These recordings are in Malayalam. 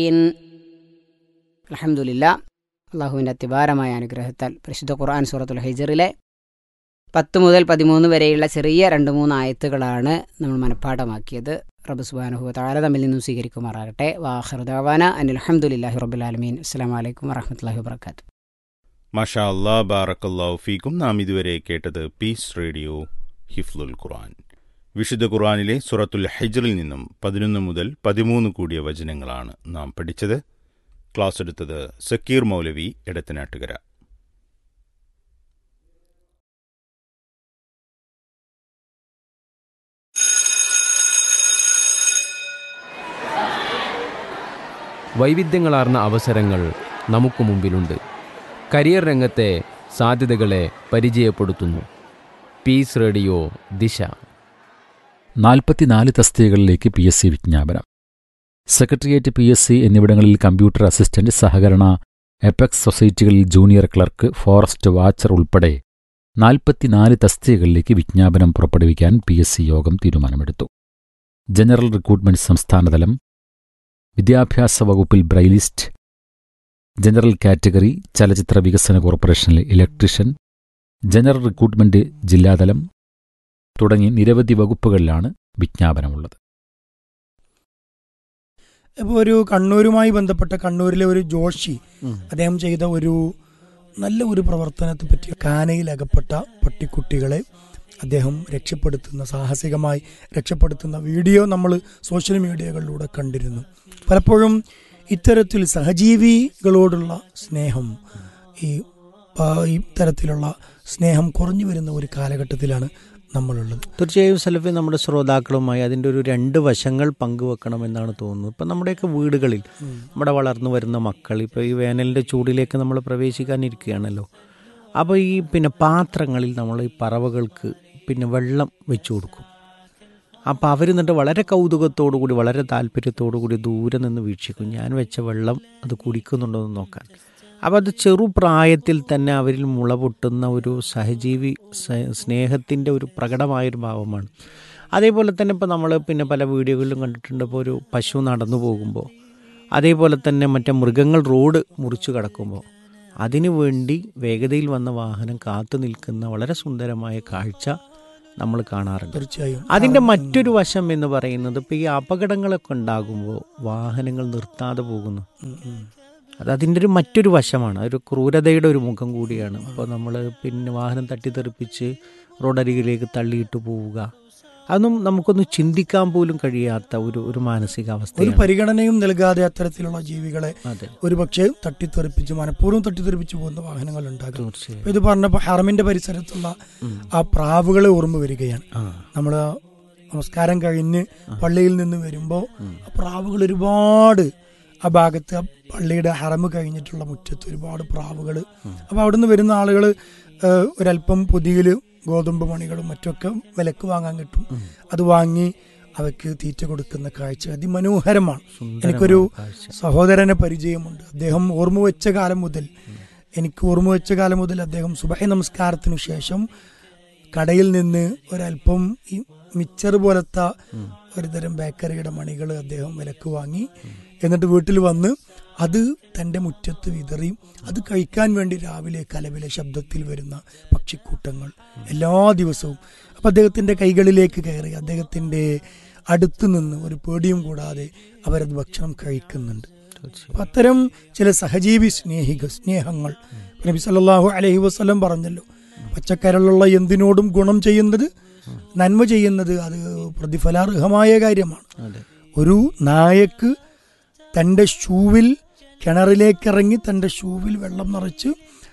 അലഹമുല്ല അള്ളാഹുവിൻ്റെ അതിഭാരമായ അനുഗ്രഹത്താൽ പരിശുദ്ധ ഖുർആൻ സൂറത്തുൽ ഹൈജറിലെ പത്ത് മുതൽ പതിമൂന്ന് വരെയുള്ള ചെറിയ രണ്ട് മൂന്ന് ആയത്തുകളാണ് നമ്മൾ മനഃപ്പാഠമാക്കിയത് റബ്ബ് സുബാനുഹു താല തമ്മിൽ നിന്നും സ്വീകരിക്കുമാറാകട്ടെ വാഹൃദാവാന അനിൽ അഹമ്മദില്ലാഹി റബ്ബുലാലമീൻ അസ്സാം വലൈക്കും വറഹമത്തല്ലാഹി വാബർക്കാത്തു മഷാ അല്ലാ ബാറക്കല്ലാഹു ഫീക്കും നാം ഇതുവരെ കേട്ടത് പീസ് റേഡിയോ ഹിഫ്ലുൽ ഖുർആൻ വിശുദ്ധ ഖുർആനിലെ സുറത്തുൽ ഹൈജറിൽ നിന്നും പതിനൊന്ന് മുതൽ പതിമൂന്ന് കൂടിയ വചനങ്ങളാണ് നാം പഠിച്ചത് ക്ലാസ് എടുത്തത് സക്കീർ മൗലവി എടത്തനാട്ടുകര വൈവിധ്യങ്ങളാർന്ന അവസരങ്ങൾ നമുക്ക് മുമ്പിലുണ്ട് കരിയർ രംഗത്തെ സാധ്യതകളെ പരിചയപ്പെടുത്തുന്നു പീസ് റേഡിയോ ദിശ നാൽപ്പത്തിനാല് തസ്തികകളിലേക്ക് പി എസ് സി വിജ്ഞാപനം സെക്രട്ടേറിയറ്റ് പി എസ് സി എന്നിവിടങ്ങളിൽ കമ്പ്യൂട്ടർ അസിസ്റ്റന്റ് സഹകരണ എപെക്സ് സൊസൈറ്റികളിൽ ജൂനിയർ ക്ലർക്ക് ഫോറസ്റ്റ് വാച്ചർ ഉൾപ്പെടെ നാൽപ്പത്തിനാല് തസ്തികകളിലേക്ക് വിജ്ഞാപനം പുറപ്പെടുവിക്കാൻ പി എസ് സി യോഗം തീരുമാനമെടുത്തു ജനറൽ റിക്രൂട്ട്മെന്റ് സംസ്ഥാനതലം വിദ്യാഭ്യാസ വകുപ്പിൽ ബ്രൈലിസ്റ്റ് ജനറൽ കാറ്റഗറി ചലച്ചിത്ര വികസന കോർപ്പറേഷനിലെ ഇലക്ട്രീഷ്യൻ ജനറൽ റിക്രൂട്ട്മെന്റ് ജില്ലാതലം തുടങ്ങി നിരവധി വകുപ്പുകളിലാണ് വിജ്ഞാപനമുള്ളത് ഇപ്പോൾ ഒരു കണ്ണൂരുമായി ബന്ധപ്പെട്ട കണ്ണൂരിലെ ഒരു ജോഷി അദ്ദേഹം ചെയ്ത ഒരു നല്ല ഒരു പ്രവർത്തനത്തെ പറ്റി കാനയിൽ അകപ്പെട്ട പട്ടിക്കുട്ടികളെ അദ്ദേഹം രക്ഷപ്പെടുത്തുന്ന സാഹസികമായി രക്ഷപ്പെടുത്തുന്ന വീഡിയോ നമ്മൾ സോഷ്യൽ മീഡിയകളിലൂടെ കണ്ടിരുന്നു പലപ്പോഴും ഇത്തരത്തിൽ സഹജീവികളോടുള്ള സ്നേഹം ഈ ആ, ഈ തരത്തിലുള്ള സ്നേഹം കുറഞ്ഞു വരുന്ന ഒരു കാലഘട്ടത്തിലാണ് നമ്മളുള്ളത് തീർച്ചയായും സെൽഫി നമ്മുടെ ശ്രോതാക്കളുമായി അതിൻ്റെ ഒരു രണ്ട് വശങ്ങൾ പങ്കുവെക്കണമെന്നാണ് തോന്നുന്നത് ഇപ്പം നമ്മുടെയൊക്കെ വീടുകളിൽ നമ്മുടെ വളർന്നു വരുന്ന മക്കൾ ഇപ്പോൾ ഈ വേനലിൻ്റെ ചൂടിലേക്ക് നമ്മൾ പ്രവേശിക്കാനിരിക്കുകയാണല്ലോ അപ്പോൾ ഈ പിന്നെ പാത്രങ്ങളിൽ നമ്മൾ ഈ പറവകൾക്ക് പിന്നെ വെള്ളം വെച്ചു കൊടുക്കും അപ്പോൾ അവർ എന്നിട്ട് വളരെ കൗതുകത്തോടു കൂടി വളരെ താല്പര്യത്തോടു കൂടി ദൂരെ നിന്ന് വീക്ഷിക്കും ഞാൻ വെച്ച വെള്ളം അത് കുടിക്കുന്നുണ്ടോ എന്ന് നോക്കാൻ അപ്പോൾ അത് ചെറുപ്രായത്തിൽ തന്നെ അവരിൽ മുള പൊട്ടുന്ന ഒരു സഹജീവി സ്നേഹത്തിൻ്റെ ഒരു പ്രകടമായൊരു ഭാവമാണ് അതേപോലെ തന്നെ ഇപ്പോൾ നമ്മൾ പിന്നെ പല വീഡിയോകളിലും കണ്ടിട്ടുണ്ട് ഇപ്പോൾ ഒരു പശു നടന്നു പോകുമ്പോൾ അതേപോലെ തന്നെ മറ്റേ മൃഗങ്ങൾ റോഡ് മുറിച്ചു കടക്കുമ്പോൾ അതിനു വേണ്ടി വേഗതയിൽ വന്ന വാഹനം കാത്തു നിൽക്കുന്ന വളരെ സുന്ദരമായ കാഴ്ച നമ്മൾ കാണാറുണ്ട് തീർച്ചയായും അതിൻ്റെ മറ്റൊരു വശം എന്ന് പറയുന്നത് ഇപ്പോൾ ഈ അപകടങ്ങളൊക്കെ ഉണ്ടാകുമ്പോൾ വാഹനങ്ങൾ നിർത്താതെ പോകുന്നു ഉം, ഉം. അത് അതിൻ്റെ ഒരു മറ്റൊരു വശമാണ് ഒരു ക്രൂരതയുടെ ഒരു മുഖം കൂടിയാണ് അപ്പോൾ നമ്മൾ പിന്നെ വാഹനം തട്ടിത്തെറിപ്പിച്ച് റോഡരികിലേക്ക് തള്ളിയിട്ട് പോവുക അതൊന്നും നമുക്കൊന്ന് ചിന്തിക്കാൻ പോലും കഴിയാത്ത ഒരു ഒരു ഒരു മാനസികാവസ്ഥയാണ് പരിഗണനയും നൽകാതെ അത്തരത്തിലുള്ള ജീവികളെ അതെ ഒരു പക്ഷേ തട്ടിത്തെറിപ്പിച്ച് മനഃപൂർവ്വം തട്ടിത്തെറിപ്പിച്ച് പോകുന്ന വാഹനങ്ങൾ ഉണ്ടാകും തീർച്ചയായും ഇപ്പൊ ഇത് പറഞ്ഞപ്പോൾ ഹറമിന്റെ പരിസരത്തുള്ള ഉം. ആ പ്രാവുകളെ ഓർമ്മ വരികയാണ് ആ നമ്മൾ നമസ്കാരം കഴിഞ്ഞ് ആ. പള്ളിയിൽ നിന്ന് വരുമ്പോൾ ഉം. ആ പ്രാവുകൾ ഒരുപാട് ആ ഭാഗത്ത് ആ പള്ളിയുടെ ഹറമ് കഴിഞ്ഞിട്ടുള്ള മുറ്റത്ത് ഒരുപാട് പ്രാവുകൾ ഉം. അപ്പോൾ അവിടുന്ന് വരുന്ന ആളുകൾ ഒരല്പം പൊതിയിൽ ഗോതമ്പ് മണികളും മറ്റൊക്കെ വിലക്ക് വാങ്ങാൻ കിട്ടും ഉം. അത് വാങ്ങി അവയ്ക്ക് തീറ്റ കൊടുക്കുന്ന കാഴ്ച അതിമനോഹരമാണ് സുന്ദരമായ എനിക്കൊരു കാഴ്ച. സഹോദരനെ പരിചയമുണ്ട് അദ്ദേഹം ഓർമ്മ വെച്ച കാലം മുതൽ എനിക്ക് ഓർമ്മ വെച്ച കാലം മുതൽ അദ്ദേഹം സുബഹി നമസ്കാരത്തിനു ശേഷം കടയിൽ നിന്ന് ഒരല്പം ഈ മിച്ചർ പോലത്തെ ഉം. ഒരുതരം ബേക്കറിയുടെ മണികൾ അദ്ദേഹം വിലക്ക് വാങ്ങി എന്നിട്ട് വീട്ടിൽ വന്ന് അത് തൻ്റെ മുറ്റത്ത് വിതറി അത് കഴിക്കാൻ വേണ്ടി രാവിലെ കലവിലെ ശബ്ദത്തിൽ വരുന്ന പക്ഷിക്കൂട്ടങ്ങൾ എല്ലാ ദിവസവും അപ്പം അദ്ദേഹത്തിൻ്റെ കൈകളിലേക്ക് കയറി അദ്ദേഹത്തിൻ്റെ അടുത്ത് നിന്ന് ഒരു പേടിയും കൂടാതെ അവരത് ഭക്ഷണം കഴിക്കുന്നുണ്ട് തീർച്ചയായും. അപ്പൊ അത്തരം ചില സഹജീവി സ്നേഹിക സ്നേഹങ്ങൾ നബി സല്ലല്ലാഹു അലൈഹി വസല്ലം പറഞ്ഞല്ലോ പച്ചക്കരളുള്ള എന്തിനോടും ഗുണം ചെയ്യുന്നത് നന്മ ചെയ്യുന്നത് അത് പ്രതിഫലാർഹമായ കാര്യമാണ് അതെ ഒരു നായക്ക് തൻ്റെ ഷൂവിൽ കിണറിലേക്കിറങ്ങി തൻ്റെ ഷൂവിൽ വെള്ളം നിറച്ച്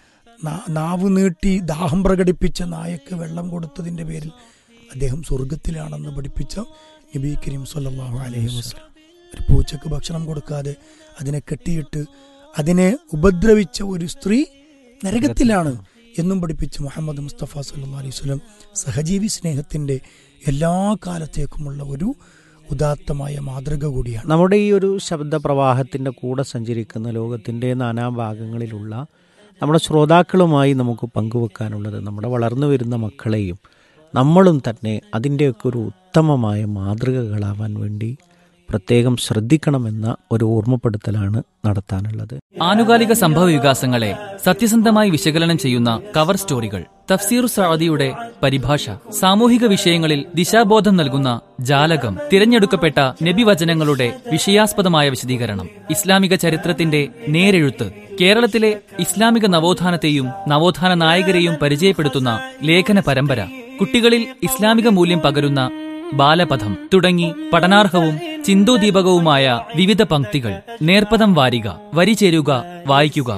നാ- നാവ് നീട്ടി ദാഹം പ്രകടിപ്പിച്ച നായക്ക് വെള്ളം കൊടുത്തതിൻ്റെ പേരിൽ അദ്ദേഹം സ്വർഗത്തിലാണെന്ന് പഠിപ്പിച്ച നബി കരീം സല്ലല്ലാഹു അലൈഹി വസല്ലം ഒരു പൂച്ചക്ക് ഭക്ഷണം കൊടുക്കാതെ അതിനെ കെട്ടിയിട്ട് അതിനെ ഉപദ്രവിച്ച ഒരു സ്ത്രീ നരകത്തിലാണ് എന്നും പഠിപ്പിച്ച മുഹമ്മദ് മുസ്തഫ സല്ലല്ലാഹു അലൈഹി വസല്ലം സഹജീവി സ്നേഹത്തിൻ്റെ എല്ലാ കാലത്തേക്കുമുള്ള ഒരു ഉദാത്തമായ മാതൃക കൂടിയാണ് നമ്മുടെ ഈ ഒരു ശബ്ദപ്രവാഹത്തിൻ്റെ കൂടെ സഞ്ചരിക്കുന്ന ലോകത്തിൻ്റെ നാനാഭാഗങ്ങളിലുള്ള നമ്മുടെ ശ്രോതാക്കളുമായി നമുക്ക് പങ്കുവെക്കാനുള്ളത് നമ്മുടെ വളർന്നു വരുന്ന മക്കളെയും നമ്മളും തന്നെ അതിൻ്റെയൊക്കെ ഒരു ഉത്തമമായ മാതൃകകളാവാൻ വേണ്ടി പ്രത്യേകം ശ്രദ്ധിക്കണമെന്ന ഒരു ഓർമ്മപ്പെടുത്തലാണ് നടത്താനുള്ളത് ആനുകാലിക സംഭവ വികാസങ്ങളെ സത്യസന്ധമായി വിശകലനം ചെയ്യുന്ന കവർ സ്റ്റോറികൾ തഫ്സീർ സഅദിയുടെ പരിഭാഷ സാമൂഹിക വിഷയങ്ങളിൽ ദിശാബോധം നൽകുന്ന ജാലകം തിരഞ്ഞെടുക്കപ്പെട്ട നബിവചനങ്ങളുടെ വിഷയാസ്പദമായ വിശദീകരണം ഇസ്ലാമിക ചരിത്രത്തിന്റെ നേരെഴുത്ത് കേരളത്തിലെ ഇസ്ലാമിക നവോത്ഥാനത്തെയും നവോത്ഥാന നായകരെയും പരിചയപ്പെടുത്തുന്ന ലേഖന പരമ്പര കുട്ടികളിൽ ഇസ്ലാമിക മൂല്യം പകരുന്ന ബാലപഥം തുടങ്ങി പഠനാർഹവും ചിന്തോദീപകവുമായ വിവിധ പംക്തികൾ നേർപ്പദം വാരിക വരി ചേരുക വായിക്കുക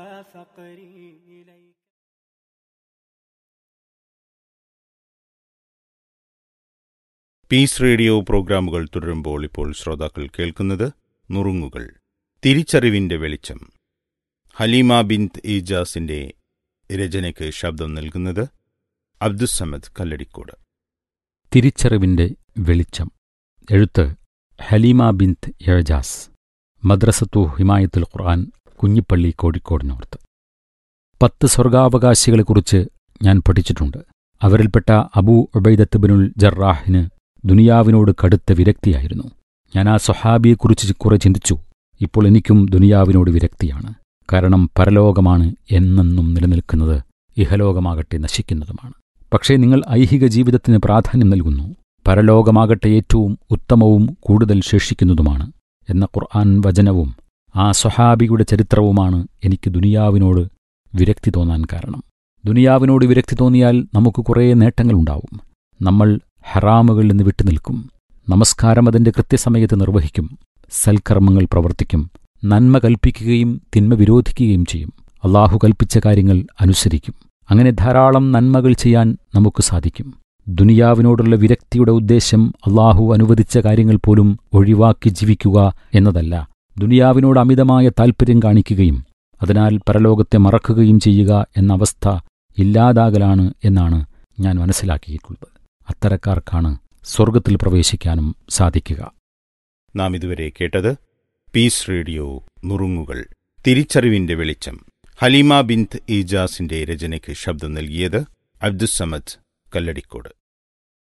പീസ് റേഡിയോ പ്രോഗ്രാമുകൾ തുടരുമ്പോൾ ഇപ്പോൾ ശ്രോതാക്കൾ കേൾക്കുന്നത് നുറുങ്ങുകൾ തിരിച്ചറിവിന്റെ വെളിച്ചം ഹലീമ ബിന്ത് ഈജാസിന്റെ രചനയ്ക്ക് ശബ്ദം നൽകുന്നത് അബ്ദുസമദ് കല്ലടിക്കോട് തിരിച്ചറിവിന്റെ വെളിച്ചം എഴുത്ത് ഹലീമ ബിന്ത് എഴജാസ് മദ്രസത്തു ഹിമായത്തുൽ ഖുർആൻ കുഞ്ഞിപ്പള്ളി കോഴിക്കോട് നോർത്ത് പത്ത് സ്വർഗാവകാശികളെക്കുറിച്ച് ഞാൻ പഠിച്ചിട്ടുണ്ട് അവരിൽപ്പെട്ട അബൂ ഉബൈദത്ത് ബിനുൽ ജറാഹിന് ദുനിയാവിനോട് കടുത്ത വിരക്തിയായിരുന്നു ഞാൻ ആ സ്വഹാബിയെക്കുറിച്ച് കുറെ ചിന്തിച്ചു ഇപ്പോൾ എനിക്കും ദുനിയാവിനോട് വിരക്തിയാണ് കാരണം പരലോകമാണ് എന്നെന്നും നിലനിൽക്കുന്നത് ഇഹലോകമാകട്ടെ നശിക്കുന്നതുമാണ് പക്ഷേ നിങ്ങൾ ഐഹിക ജീവിതത്തിന് പ്രാധാന്യം നൽകുന്നു പരലോകമാകട്ടെ ഏറ്റവും ഉത്തമവും കൂടുതൽ ശേഷിക്കുന്നതുമാണ് എന്ന ഖുർആൻ വചനവും ആ സ്വഹാബിയുടെ ചരിത്രവുമാണ് എനിക്ക് ദുനിയാവിനോട് വിരക്തി തോന്നാൻ കാരണം ദുനിയാവിനോട് വിരക്തി തോന്നിയാൽ നമുക്ക് കുറേ നേട്ടങ്ങളുണ്ടാവും നമ്മൾ ഹറാമുകളിൽ നിന്ന് വിട്ടുനിൽക്കും നമസ്കാരം അതിന്റെ കൃത്യസമയത്ത് നിർവഹിക്കും സൽക്കർമ്മങ്ങൾ പ്രവർത്തിക്കും നന്മ കൽപ്പിക്കുകയും തിന്മ വിരോധിക്കുകയും ചെയ്യും അള്ളാഹു കൽപ്പിച്ച കാര്യങ്ങൾ അനുസരിക്കും അങ്ങനെ ധാരാളം നന്മകൾ ചെയ്യാൻ നമുക്ക് സാധിക്കും ദുനിയാവിനോടുള്ള വിരക്തിയുടെ ഉദ്ദേശം അള്ളാഹു അനുവദിച്ച കാര്യങ്ങൾ പോലും ഒഴിവാക്കി ജീവിക്കുക എന്നതല്ല ദുനിയാവിനോട് അമിതമായ താൽപ്പര്യം കാണിക്കുകയും അതിനാൽ പരലോകത്തെ മറക്കുകയും ചെയ്യുക എന്ന അവസ്ഥ ഇല്ലാതാകലാണ് എന്നാണ് ഞാൻ മനസ്സിലാക്കിയിട്ടുള്ളത് അത്തരക്കാർക്കാണ് സ്വർഗത്തിൽ പ്രവേശിക്കാനും സാധിക്കുക നാം ഇതുവരെ കേട്ടത് പീസ് റേഡിയോ നുറുങ്ങുകൾ തിരിച്ചറിവിന്റെ വെളിച്ചം ഹലീമ ബിന്ത് ഈജാസിന്റെ രചനയ്ക്ക് ശബ്ദം നൽകിയത് അബ്ദുസമദ് കല്ലടിക്കോട്